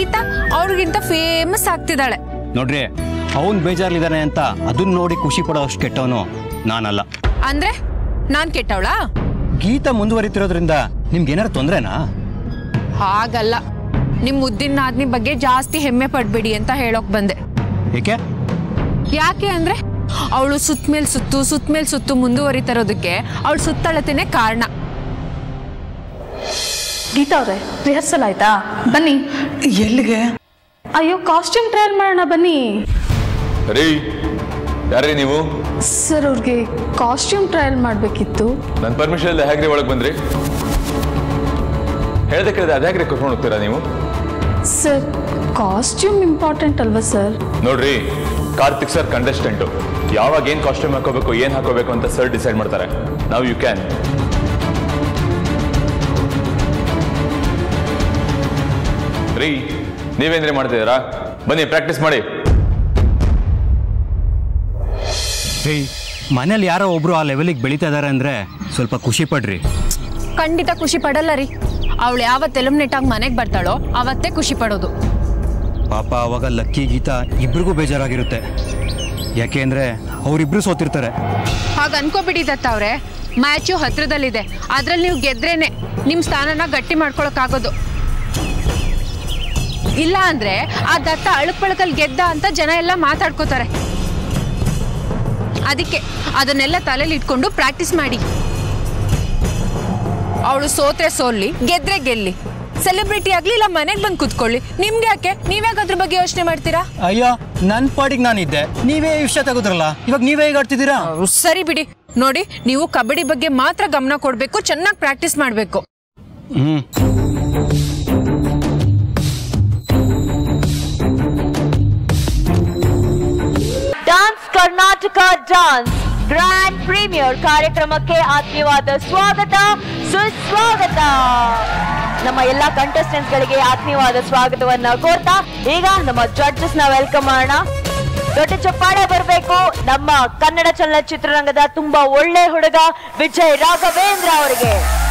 ಗೀತಾ ಅವ್ರಿಗಿಂತ ಫೇಮಸ್ ಆಗ್ತಿದ್ದಾಳೆ ನೋಡ್ರಿ ಅವನ್ ಬೇಜಾರ್ಲಿದ್ದಾನೆ ಅಂತ ಅದನ್ನ ನೋಡಿ ಖುಷಿ ಪಡೋ ಅಷ್ಟು ಕೆಟ್ಟವನು ನಾನಲ್ಲ ಅಂದ್ರೆ ನಾನ್ ಕೆಟ್ಟವಳಾ ಗೀತ ಮುಂದುವರಿತಿರೋದ್ರಿಂದ ನಿಮ್ಗೆ ಏನಾರು ತೊಂದ್ರೆನಾ ಹಾಗಲ್ಲ ನಿಮ್ ಮುದ್ದಿನ ನಾದ್ನಿ ಬಗ್ಗೆ ಜಾಸ್ತಿ ಹೆಮ್ಮೆ ಪಡ್ಬೇಡಿ ಅಂತ ಹೇಳೋಕ್ ಬಂದೆ ಏಕೆ ಯಾಕೆ ಅಂದ್ರೆ ಅವಳು ಸುತ್ತಮೇಲೆ ಸುತ್ತು ಸುತ್ತಮೇಲೆ ಸುತ್ತು ಮುಂದುವರಿತಿರೋದಕ್ಕೆ ಅವಳು ಸುತ್ತಳತೆನೆ ಕಾರಣ ಗೀತಾ ಅವ್ರೆ ರಿಹರ್ಸಲ್ ಆಯ್ತಾ ಬನ್ನಿ ಎಲ್ಲಿಗೆ ಅಯ್ಯೋ ಕಾಸ್ಟ್ಯೂಮ್ ಟ್ರಯಲ್ ಮಾಡೋಣ ಬನ್ನಿ ರೀ ಯಾರೇ ನೀವು ಸರ್ ಅವ್ರಿಗೆ ಕಾಸ್ಟ್ಯೂಮ್ ಟ್ರಯಲ್ ಮಾಡಬೇಕಿತ್ತು ನನ್ನ ಪರ್ಮಿಷನ್ ಇಲ್ಲದೆ ಹೇಗ್ರಿ ಒಳಗೆ ಬಂದ್ರಿ ಹೇಳ್ದೆ ಕೇಳಿದೆ ಅದ್ಯಾಗ್ರಿ ಕರ್ಕೊಂಡು ಹೋಗ್ತೀರಾ ನೀವು ಸರ್ ಕಾಸ್ಟ್ಯೂಮ್ ಇಂಪಾರ್ಟೆಂಟ್ ಅಲ್ವಾ ಸರ್ ನೋಡ್ರಿ ಕಾರ್ತಿಕ್ ಸರ್ ಕಂಟೆಸ್ಟೆಂಟು ಯಾವಾಗ ಏನು ಕಾಸ್ಟ್ಯೂಮ್ ಹಾಕೋಬೇಕು ಏನು ಹಾಕೋಬೇಕು ಅಂತ ಸರ್ ಡಿಸೈಡ್ ಮಾಡ್ತಾರೆ ನಾವು ಯು ಕ್ಯಾನ್ ರೀ ನೀವೇನ್ರಿ ಮಾಡ್ತಿದ್ದೀರಾ ಬನ್ನಿ ಪ್ರಾಕ್ಟೀಸ್ ಮಾಡಿ ಹೇ ಮನೇಲಿ ಯಾರೋ ಒಬ್ರು ಆ ಲೆವೆಲಿಗೆ ಬೆಳೀತಾ ಇದಾರೆ ಅಂದ್ರೆ ಸ್ವಲ್ಪ ಖುಷಿ ಪಡ್ರಿ ಖಂಡಿತ ಖುಷಿ ಪಡಲ್ಲ ರೀ ಅವಳು ಯಾವತ್ತು ಎಲಿಮಿನೇಟ್ ಆಗಿ ಮನೆಗೆ ಬರ್ತಾಳೋ ಅವತ್ತೇ ಖುಷಿ ಪಡೋದು ಪಾಪ ಅವಾಗ ಲಕ್ಕಿ ಗೀತಾ ಇಬ್ರಿಗೂ ಬೇಜಾರಾಗಿರುತ್ತೆ ಯಾಕೆ ಅಂದ್ರೆ ಅವರಿಬ್ರು ಸೋತಿರ್ತಾರೆ ಹಾಗ ಅನ್ಕೋಬಿಡಿ ದತ್ತ ಅವ್ರೆ ಮ್ಯಾಚು ಹತ್ರದಲ್ಲಿದೆ ಅದ್ರಲ್ಲಿ ನೀವು ಗೆದ್ರೇನೆ ನಿಮ್ ಸ್ಥಾನನ ಗಟ್ಟಿ ಮಾಡ್ಕೊಳಕ್ಕಾಗೋದು ಇಲ್ಲ ಅಂದ್ರೆ ಆ ದತ್ತ ಅಳುಕ್ ಪಳಕಲ್ ಗೆದ್ದ ಅಂತ ಜನ ಎಲ್ಲ ಮಾತಾಡ್ಕೋತಾರೆ ಅದಕ್ಕೆ ಅದನ್ನೆಲ್ಲ ತಲೆಯಲ್ಲಿ ಇಟ್ಕೊಂಡು ಪ್ರಾಕ್ಟೀಸ್ ಮಾಡಿ ಅವಳು ಸೋತ್ರೆ ಸೋಲ್ಲಿ ಗೆದ್ರೆ ಗೆಲ್ಲಿ ಸೆಲೆಬ್ರಿಟಿ ಆಗ್ಲಿ ಇಲ್ಲ ಮನೆಗೆ ಬಂದು ಕುತ್ಕೊಳ್ಳಿ ನಿಮ್ಗೆ ಯಾಕೆ ನೀವ್ಯಾಕೆ ಅದ್ರ ಬಗ್ಗೆ ಯೋಚನೆ ಮಾಡ್ತೀರಾ ಅಯ್ಯೋ ನನ್ನ ಪಾಡಿಗೆ ನಾನಿದ್ದೆ ನೀವೇ ಈ ವಿಷಯ ತಗೋದ್ರಲ್ಲ ಇವಾಗ ನೀವೇ ಈಗ ಆಡ್ತಿದ್ದೀರಾ ಸರಿ ಬಿಡಿ ನೋಡಿ ನೀವು ಕಬಡ್ಡಿ ಬಗ್ಗೆ ಮಾತ್ರ ಗಮನ ಕೊಡ್ಬೇಕು ಚೆನ್ನಾಗಿ ಪ್ರಾಕ್ಟೀಸ್ ಮಾಡ್ಬೇಕು ಹ್ಮ್ dance Karnataka dance grand premiere ಕಾರ್ಯಕ್ರಮಕ್ಕೆ ಆತ್ಮೀಯವಾದ ಸ್ವಾಗತ ಸುಸ್ವಾಗತ ನಮ್ಮ ಎಲ್ಲ ಕಂಟೆಸ್ಟೆಂಟ್ಸ್ ಗಳಿಗೆ ಆತ್ಮೀಯವಾದ ಸ್ವಾಗತವನ್ನ ಕೋರ್ತಾ ಈಗ ನಮ್ಮ ಜಡ್ಜಸ್ ನ ವೆಲ್ಕಮ್ ಮಾಡೋಣ ದೊಡ್ಡ ಚಪ್ಪಾಳೆ ಬರಬೇಕು ನಮ್ಮ ಕನ್ನಡ ಚಲನಚಿತ್ರರಂಗದ ತುಂಬಾ ಒಳ್ಳೆ ಹುಡುಗ ವಿಜಯ್ ರಾಘವೇಂದ್ರ ಅವರಿಗೆ